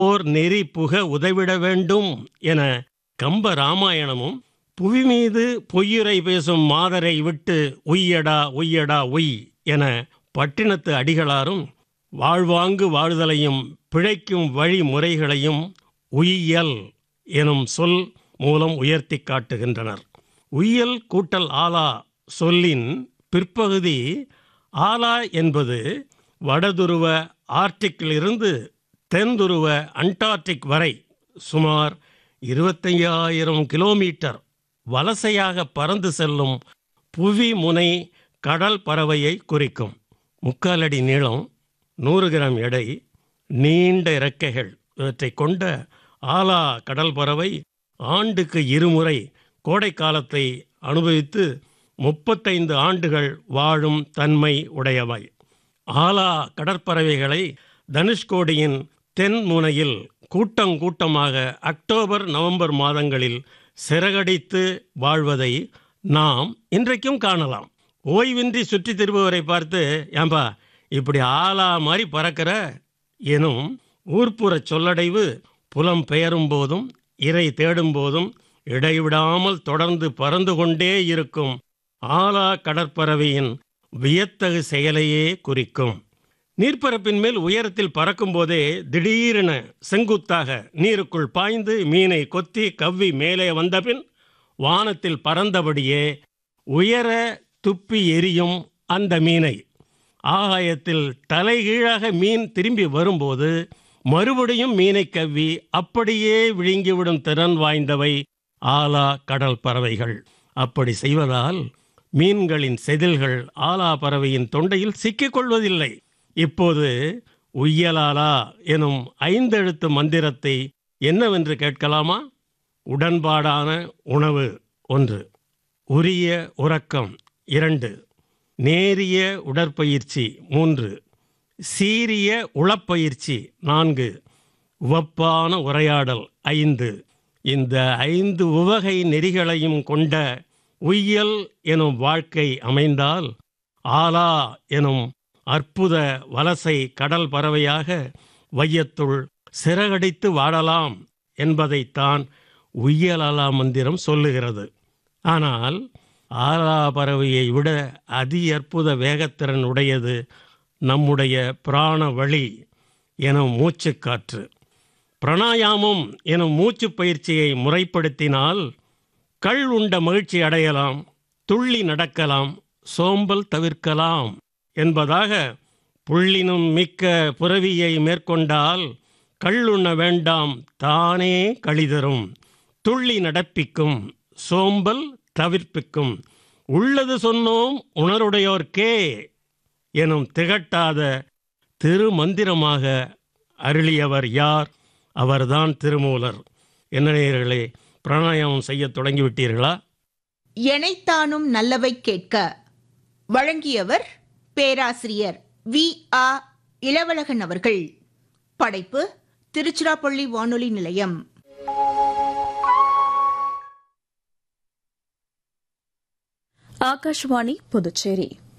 ஓர் நெறி புக உதவிட வேண்டும் என கம்ப ராமாயணமும் புவி மீது பொய்யுரை பேசும் மாதரை விட்டு உய்யடா உய்யடா உய் என பட்டினத்து அடிகளாரும் வாழ்வாங்கு வாழ்தலையும் பிழைக்கும் வழிமுறைகளையும் உய்யல் எனும் சொல் மூலம் உயர்த்தி காட்டுகின்றனர் உய்யல் கூட்டல் ஆலா சொல்லின் பிற்பகுதி ஆலா என்பது வடதுருவ ஆர்டிக்கிலிருந்து தென்துருவ அண்டார்டிக் வரை சுமார் இருபத்தையாயிரம் கிலோமீட்டர் வலசையாக பறந்து செல்லும் புவி முனை கடல் பறவையை குறிக்கும் முக்கால் அடி நீளம் நூறு கிராம் எடை நீண்ட இறக்கைகள் இவற்றை கொண்ட ஆலா கடல் பறவை ஆண்டுக்கு இருமுறை கோடை காலத்தை அனுபவித்து முப்பத்தைந்து ஆண்டுகள் வாழும் தன்மை உடையவை ஆலா கடற்பறவைகளை தனுஷ்கோடியின் தென் முனையில் கூட்டம் கூட்டமாக அக்டோபர் நவம்பர் மாதங்களில் சிறகடித்து வாழ்வதை நாம் இன்றைக்கும் காணலாம் ஓய்வின்றி சுற்றித் திரும்புவரை பார்த்து ஏம்பா இப்படி ஆலா மாதிரி பறக்கிற எனும் ஊர்ப்புற சொல்லடைவு புலம் பெயரும் போதும் இறை தேடும் போதும் இடைவிடாமல் தொடர்ந்து பறந்து கொண்டே இருக்கும் ஆலா கடற்பறவையின் வியத்தகு செயலையே குறிக்கும் நீர்ப்பரப்பின் மேல் உயரத்தில் பறக்கும் போதே திடீரென செங்குத்தாக நீருக்குள் பாய்ந்து மீனை கொத்தி கவ்வி மேலே வந்தபின் வானத்தில் பறந்தபடியே உயர துப்பி எரியும் அந்த மீனை ஆகாயத்தில் தலைகீழாக மீன் திரும்பி வரும்போது மறுபடியும் மீனை கவ்வி அப்படியே விழுங்கிவிடும் திறன் வாய்ந்தவை ஆலா கடல் பறவைகள் அப்படி செய்வதால் மீன்களின் செதில்கள் ஆலா பறவையின் தொண்டையில் சிக்கிக் கொள்வதில்லை இப்போது உய்யலாலா எனும் ஐந்தெழுத்து மந்திரத்தை என்னவென்று கேட்கலாமா உடன்பாடான உணவு ஒன்று உரிய உறக்கம் இரண்டு நேரிய உடற்பயிற்சி மூன்று சீரிய உளப்பயிற்சி நான்கு உவப்பான உரையாடல் ஐந்து இந்த ஐந்து உவகை நெறிகளையும் கொண்ட உய்யல் எனும் வாழ்க்கை அமைந்தால் ஆலா எனும் அற்புத வலசை கடல் பறவையாக வையத்துள் சிறகடித்து வாழலாம் என்பதைத்தான் உய்யலாலா மந்திரம் சொல்லுகிறது ஆனால் ஆலா பறவையை விட அதி அற்புத வேகத்திறன் உடையது நம்முடைய பிராண வழி எனும் மூச்சுக்காற்று பிராணாயாமம் எனும் மூச்சு பயிற்சியை முறைப்படுத்தினால் கள் உண்ட மகிழ்ச்சி அடையலாம் துள்ளி நடக்கலாம் சோம்பல் தவிர்க்கலாம் என்பதாக புள்ளினும் மிக்க புறவியை மேற்கொண்டால் கள்ளுண்ண வேண்டாம் தானே கழிதரும் துள்ளி நடப்பிக்கும் சோம்பல் தவிர்ப்பிக்கும் உள்ளது சொன்னோம் உணருடையோர்க்கே எனும் திகட்டாத திருமந்திரமாக அருளியவர் யார் அவர்தான் திருமூலர் என்ன நேயர்களே பிராணாயாமம் செய்ய தொடங்கிவிட்டீர்களா எனைத்தானும் நல்லவை கேட்க வழங்கியவர் பேராசிரியர் வி ஆ இளவழகன் அவர்கள் படைப்பு திருச்சிராப்பள்ளி வானொலி நிலையம் ಆಕಾಶವಾಣಿ ಪುದುಚೇರಿ